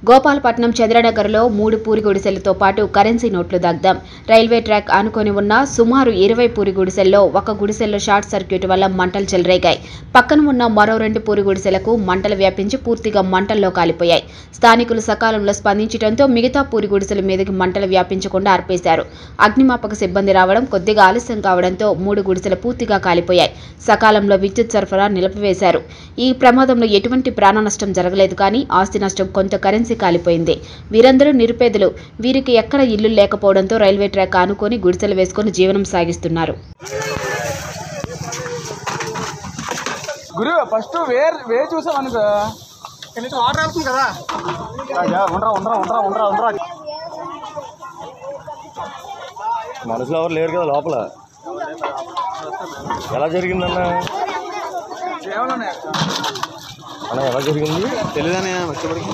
గోపాలపట్నం చంద్రనగర్లో మూడు పూరి గుడిసెలతో పాటు కరెన్సీ నోట్లు దగ్ధం రైల్వే ట్రాక్ ఆనుకొని ఉన్న సుమారు ఇరవై పూరి గుడిసెల్లో ఒక గుడిసెల్లో షార్ట్ సర్క్యూట్ వల్ల మంటలు చెలరేగాయి పక్కన ఉన్న మరో రెండు పూరి గుడిసెలకు మంటలు వ్యాపించి పూర్తిగా మంటల్లో కాలిపోయాయి స్థానికులు సకాలంలో స్పందించడంతో మిగతా పూరి గుడిసెల మీదకి మంటలు వ్యాపించకుండా ఆర్పేశారు అగ్నిమాపక సిబ్బంది రావడం కొద్దిగా ఆలస్యం కావడంతో మూడు గుడిసెలు పూర్తిగా కాలిపోయాయి సకాలంలో విద్యుత్ సరఫరా నిలిపివేశారు ఈ ప్రమాదంలో ఎటువంటి ప్రాణ నష్టం జరగలేదు కానీ ఆస్తి నష్టం కొంత కరెన్సీ కాలిపోయింది వీరందరూ నిరుపేదలు వీరికి ఎక్కడ ఇల్లు లేకపోవడంతో రైల్వే ట్రాక్ ఆనుకొని గుడిసెలు వేసుకొని జీవనం సాగిస్తున్నారు గురు ఫస్ట్ వేర్ వే చూసాం అనుకో ఇక్కడ నుంచి వాటర్ వెళ్తుంది కదా ఉండరా ఉండరా ఉండరా ఉండరా ఉండరా మనుషులు ఎవరు లేరు కదా లోపల ఎలా జరిగిందన్న కేవలం అన్న ఎలా జరిగింది తెలియదనే వచ్చేప్పటికి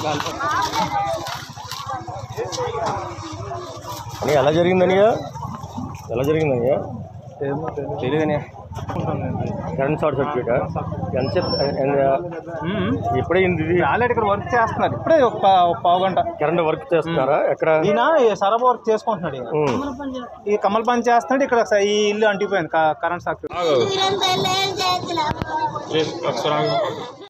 అని ఎలా జరిగిందనియా ఎలా జరిగిందనియా తెలియదనే కరెంట్ షార్ట్ సర్క్యూట్ ఎంతసేపు ఎప్పుడే ఇది ఆల్రెడీ ఇక్కడ వర్క్ చేస్తున్నారు ఇప్పుడే ఒక పా- ఒక పావు గంట కరెంట్ వర్క్ చేస్తున్నారా ఎక్కడ ఈయన ఈ సరబ వర్క్ చేసుకుంటున్నాడు ఈయన. ఉమ్. ఈ కమల్ పని చేస్తున్నాడు ఇక్కడ స- ఈ ఇల్లు అంటిపోయింది క- కరెంట్ సాక్షి మీరంతా ఏం చేస్తున్నారు